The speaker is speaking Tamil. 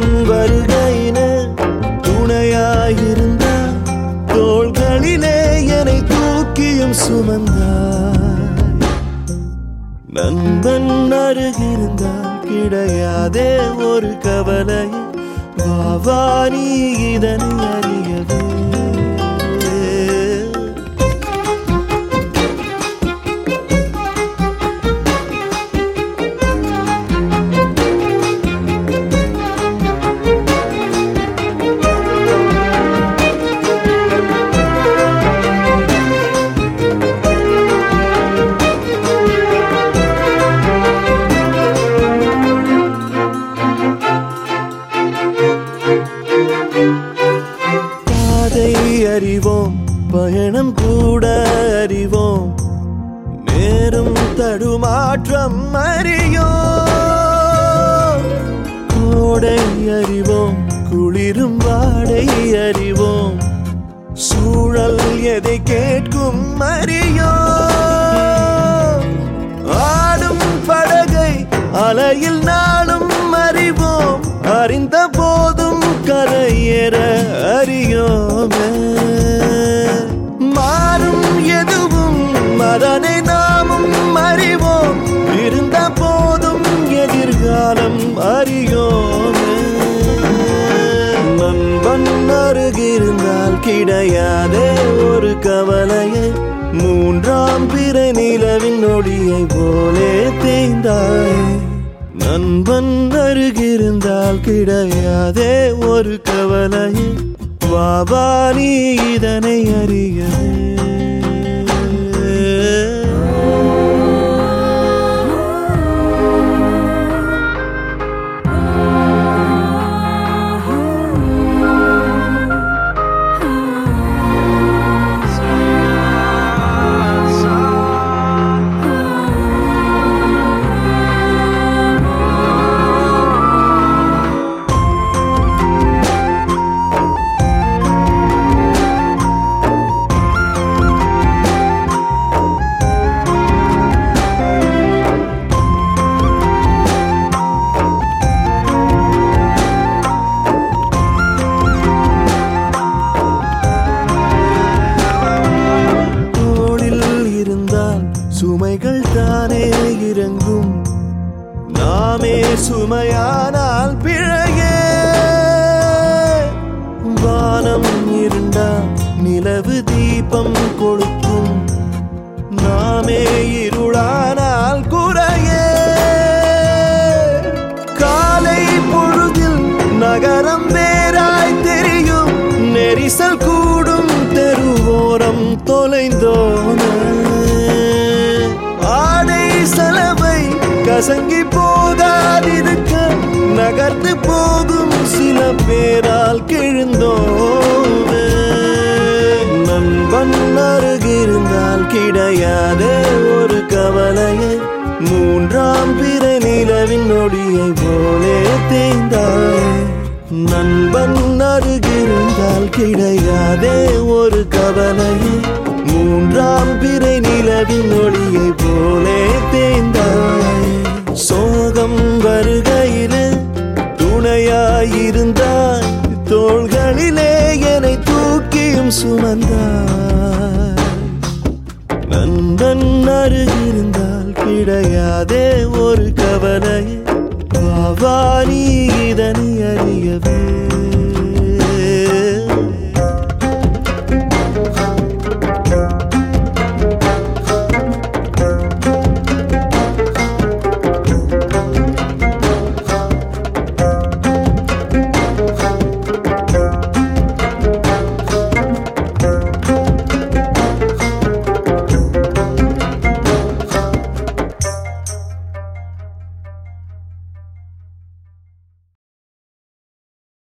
வருகையிலே துணையாயிருந்தாய் தோள்களிலே என்னை தூக்கியும் சுமந்தாய் நண்பன் அருகிருந்தால் கிடையாதே ஒரு கவலை வாவா நீ இதனை அறியவே பாதை அறிவோம் பயணம் கூட அறிவோம் நேரும் தடுமாற்றம் அறியோம் கோடை அறிவோம் குளிரும் வாடை அறிவோம் சூழல் எதை கேட்கும் அறியோம் ஆடும் படகை அலையில் நாளும் அறிவோம் அறிந்த போதும் கரையேற அறியோமே மாறும் எதுவும் அதனை நாமும் அறிவோம் இருந்த போதும் எதிர்காலம் அறியோமே நண்பன் அருகிருந்தால் கிடையாதே ஒரு கவலையை மூன்றாம் பிறை நிலவின் ஒளியை போலே தேய்ந்தாய் நண்பன் அருகிருந்தால் கிடையாதே ஒரு கவலையை வாவா நீ இதனை அறியவே தோளில் இருந்தால் சுமைகள் தானே இறங்கும் நாமே சுமையானால் பிழையே வானம் இருந்தால் நிலவு தீபம் கொளுத்தும் நாமே இருளானால் குறையே காலை பொழுதில் நகரம் வேறாய் தெரியும் நெரிசல் கூடும் தெருவோரம் தொலைந்தோன ஆடை செலவை கசங்கி போகாதிருக்க நகர்ந்து போகும் சில பேரால் கிழுந்தோன நண்பன் அருகிருந்தால் கிடையாதே ஒரு கவலையை மூன்றாம் பிறை நிலவின் நொடியை போலே தேய்ந்தாய் நண்பன் அருகிருந்தால் கிடையாதே ஒரு கவலையை மூன்றாம் பிறை நிலவின் ஒளியை போலே தேய்ந்தாய் சோகம் வருகையிலே துணையாயிருந்தாய் தோள்களிலே என்னை தூக்கியும் சுமந்தாய் நண்பன் அருகிருந்தால் கிடையாதே ஒரு கவலை வாவா நீ இதனை அறியவே